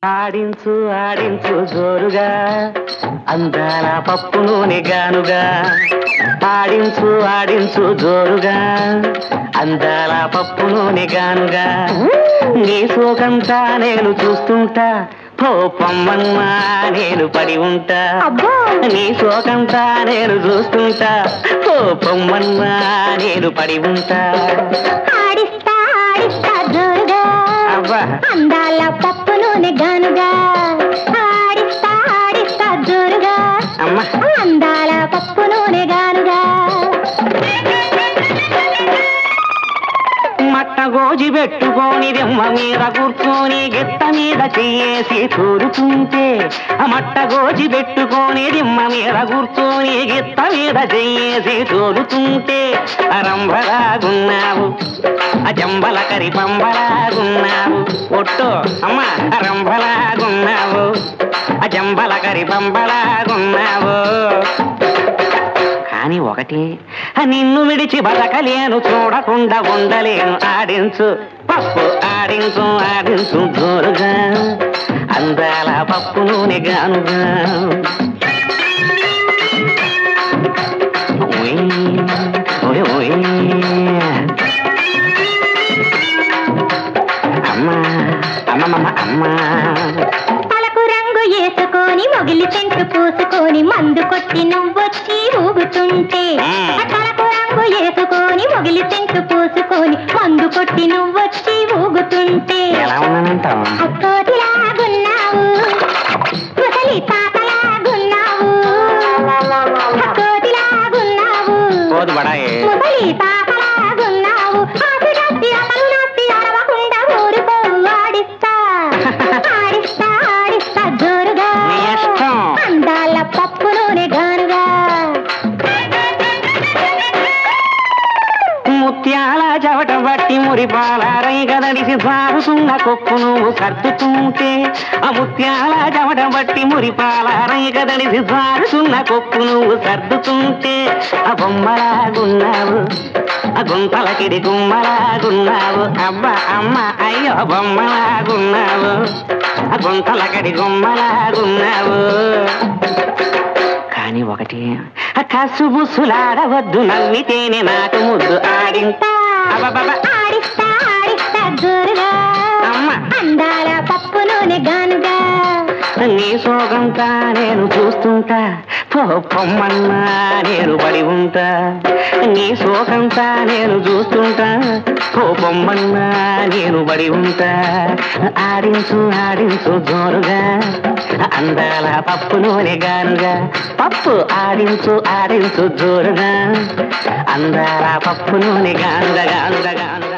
ఆడించు ఆడించు జోరుగా అందాల పప్పు నూనె గానుగా ఆడించు ఆడించు జోరుగా అందాల పప్పు నూనె గానుగా నీ సోకంతా నేను చూస్తుంటా పో పొమ్మన్నా నేను పడి ఉంటా అబ్బో నీ శోకంతా నేను చూస్తుంటా ఓ పొమ్మన్నా నేను పడి ఉంటా ఆడిస్తా ఆడిస్తా జోరుగా అవ్వా అందాల పప్పు నూనె గానుగా ఆడిస్తా ఆడిస్తా జోరుగా అమ్మ అందాల పప్పు నూనె గానుగా మట్ట గోజి పెట్టుకొని దిమ్మ మీద కూర్చొని గిత్త మీద చెయ్యేసి తూరుతుంటే ఆ మట్ట గోజి పెట్టుకొని దిమ్మ మీద కూర్చొని గిత్త మీద చెయ్యేసి తోలుతుంటే రంభలాగున్నావు ఆ జంబల కరి పంబలాగున్నావు ఒట్టు అమ్మ రంభలాగున్నావు ఆ జంబల కరి పంబలాగున్నావు కానీ ఒకటి నిన్ను విడిచి బతకలేను చూడకుండా ఉండలేను ఆడించు పప్పు ఆడించు ఆడించు జోరుగా అందాల పప్పు నూనె గానుగా ఓయ్, ఓయ్, ఓయ్. అమ్మా అమ్మమ్మ అమ్మా తలకు రంగు వేసుకొని మొగిలి సెంటు పూసుకొని మందు కొట్టి నువ్వొచ్చి ఊగుతుంటే ఆ తలకు రంగు వేసుకొని మొగిలి సెంటు పూసుకొని మందు కొట్టి నువ్వొచ్చి ఊగుతుంటే ఎలా ఉన్నానంటావు అక్కోటిలాగున్నావు ముసలి తాతలాగున్నావు అక్కోటిలాగున్నావు పోదు బడాయే ముసలి తాతలాగున్నావు ఆశగట్టి అమలు నచ్చి అరవకుండా ఊరుకో ఆడిస్తా ఆడిస్తా ఆడిస్తా జోరుగా నీ ఇష్టం. అందాల పప్పు నూనె గానుగా ముత్యాల చవట బట్టి మురిపాల రైగదడిసి సాగుతున్న కొప్పు నువ్వు సర్దుతుంటే ఆ ముత్యాల చవట బట్టి మురిపాల రైగదడిసి సాగుతున్న కొప్పు నువ్వు సర్దుతుంటే ఆ బొమ్మలాగున్నావు ఆ గుంతలకిడి గుమ్మలాగున్నావు అబ్బా అమ్మ అయ్యో బొమ్మలాగున్నావు ఆ గుంతలకడి గుమ్మలాగున్నావు కానీ ఒకటి ఆ కసుబుసులాడవద్దు నవ్వితేనే నాకు ముద్దు ఆడింతా అబ్బబ్బబ్బ. ఆడిస్తా ఆడిస్తా జోరుగా అమ్మ అందాల పప్పు నూనె గానుగా నీ సోగంతా నేను చూస్తుంటా పో పొమ్మన్నా నేను పడి ఉంటా నీ సోగంతా నేను చూస్తుంటా పో పొమ్మన్నా నేను పడి ఉంటా ఆడించు ఆడించు జోరుగా అందాల పప్పు నూనె గానుగా పప్పు ఆడించు ఆడించు జోరుగా అందాల పప్పు నూనె గానుగా గానుగా గానుగా